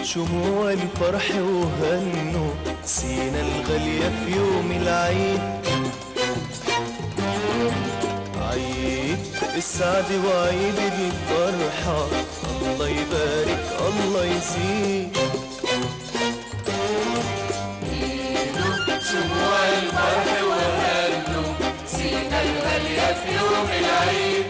شموع الفرح وهنوا سينا الغالية في يوم العيد عيد السعد وعيد الفرحة الله يبارك الله يزيد شموع الفرح وهنوا سينا الغالية في يوم العيد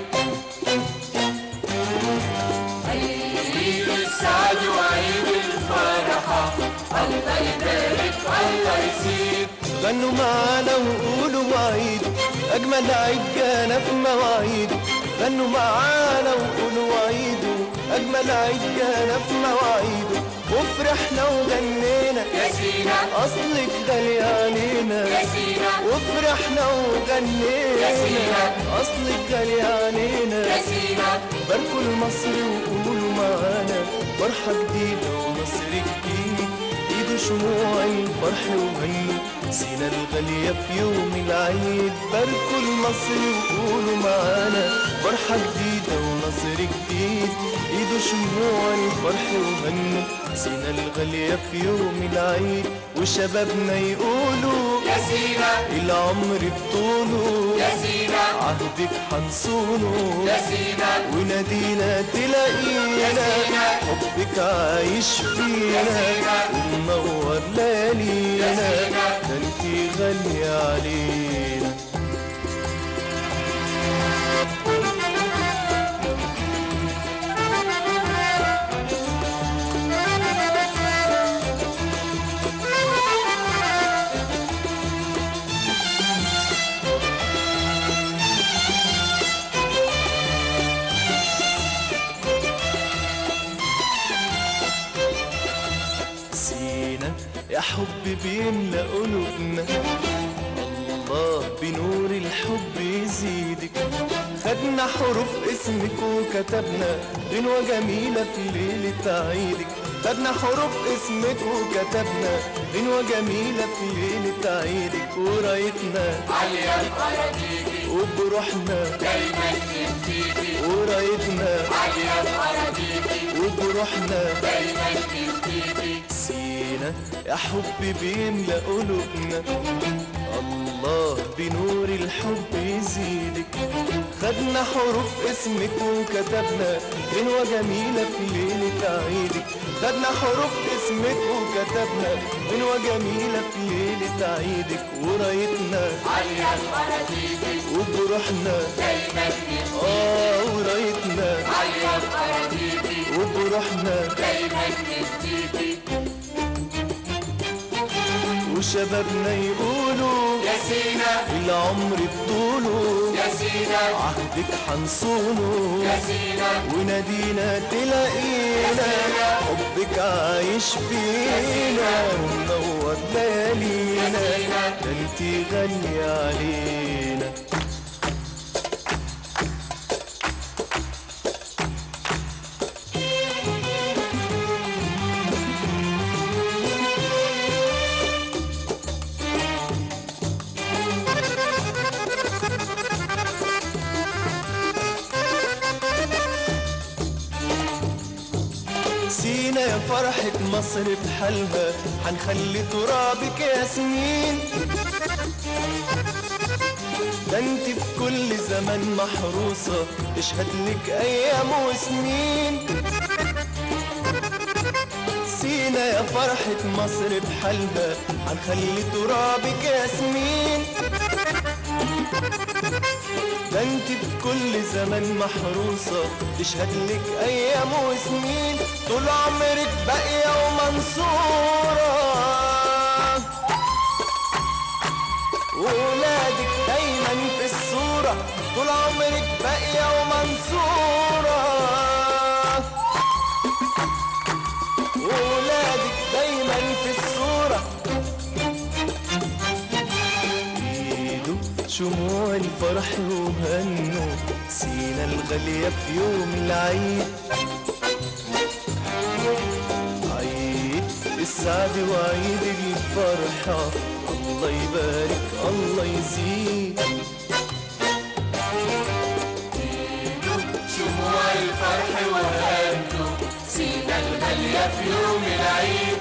عيد السعد وعيد الفرحة الله يبارك الله يزيد غنوا معانا وقولوا وعيد أجمل عيد جانا في مواعيد غنوا معانا وقولوا وعيد أجمل عيد جانا في مواعيد وفرحنا وغنينا يا سينا أصلك غالي علينا يا سينا وفرحنا يا وغنينا سينا. أصلك غالي علينا يا سينا باركوا لمصر وقولوا معانا فرحة جديدة ونصر جديد ايدوا شموع الفرح وهنوا سينا الغالية في يوم العيد باركوا لمصر وقولوا معانا فرحة جديدة ونصر جديد ايدوا شموع الفرح وهنوا سينا الغالية في يوم العيد وشبابنا يقولوا يا سينا العمر بطوله يا سينا عهدك حنصونه يا سينا ونادينا تلاقينا سينا. حبك عايش فينا سينا. ومنور ليالينا سينا. ده انتي غالية علينا سينا يا حب بيملى قلوبنا الله بنور الحب يزيدك خدنا حروف اسمك وكتبنا غنوة جميلة في ليلة عيدك خدنا حروف اسمك وكتبنا غنوة جميلة في ليلة عيدك ورايتنا عليا القراديدي وبروحنا دايما تبتدي ورايتنا عليا القراديدي وبروحنا دايما تبتدي سينا يا حب بيملى قلوبنا الله بنور الحب يزيدك خدنا حروف اسمك وكتبنا غنوة جميلة في ليلة عيدك خدنا حروف اسمك وكتبنا غنوة جميلة في ليلة عيدك ورايتنا عليا القراديدي وبروحنا دايما تبتدي اه ورايتنا عليا القراديدي وبروحنا دايما تبتدي وشبابنا يقولوا يا سينا العمر بطوله يا سينا عهدك حنصونه يا سينا ونادينا تلاقينا حبك عايش فينا ومنور ليالينا ده انتي غالية علينا سينا يا فرحة مصر بحالها هنخلي ترابك ياسمين ده انت في كل زمن محروسة تشهد لك ايام وسنين سينا يا فرحة مصر بحالها هنخلي ترابك ياسمين ده انت في كل زمن محروسة تشهد لك ايام وسنين طول عمرك باقية ومنصورة وولادك دايما في الصورة طول عمرك باقية ومنصورة وولادك دايما في الصورة ايده شموع الفرح وهنوا سينا الغالية في يوم العيد عيد السعد وعيد الفرحة الله يبارك الله يزيد شموع الفرح وهنوا سينا الغالية الغالية في يوم العيد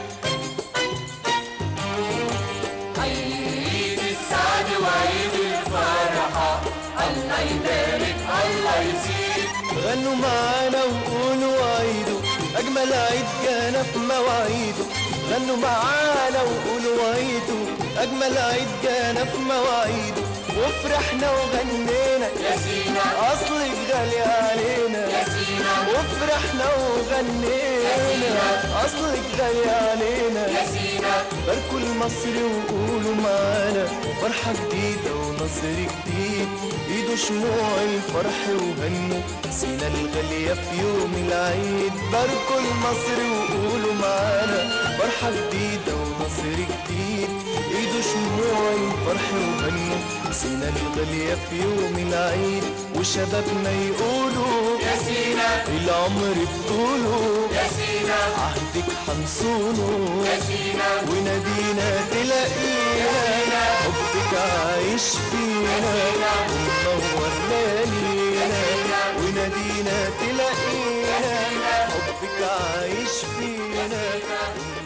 عيد السعد وعيد الفرحة الله يبارك الله يزيد غنوا معانا وقولوا عيدوا أجمل عيد جانا في مواعيده غنوا معانا وقولوا عيدوا أجمل عيد جانا في مواعيده وفرحنا وغنينا يا سينا أصلك غالي علينا يا سينا وفرحنا وغنينا أصلك غالي علينا يا سينا باركوا المصري وقولوا معانا فرحة جديدة ونصر جديد ايدوا شموع الفرح وهنوا سينا الغالية في يوم العيد باركوا المصري وقولوا معانا فرحة جديدة ونصر جديد ايدوا شموع الفرح وهنوا سينا الغالية في يوم العيد وشبابنا يقولوا يا سينا العمر بطوله يا سينا عهدك حنصونه يا سينا ونادينا تلاقينا حبك عايش فينا ومنور ليالينا ونادينا تلاقينا حبك عايش فينا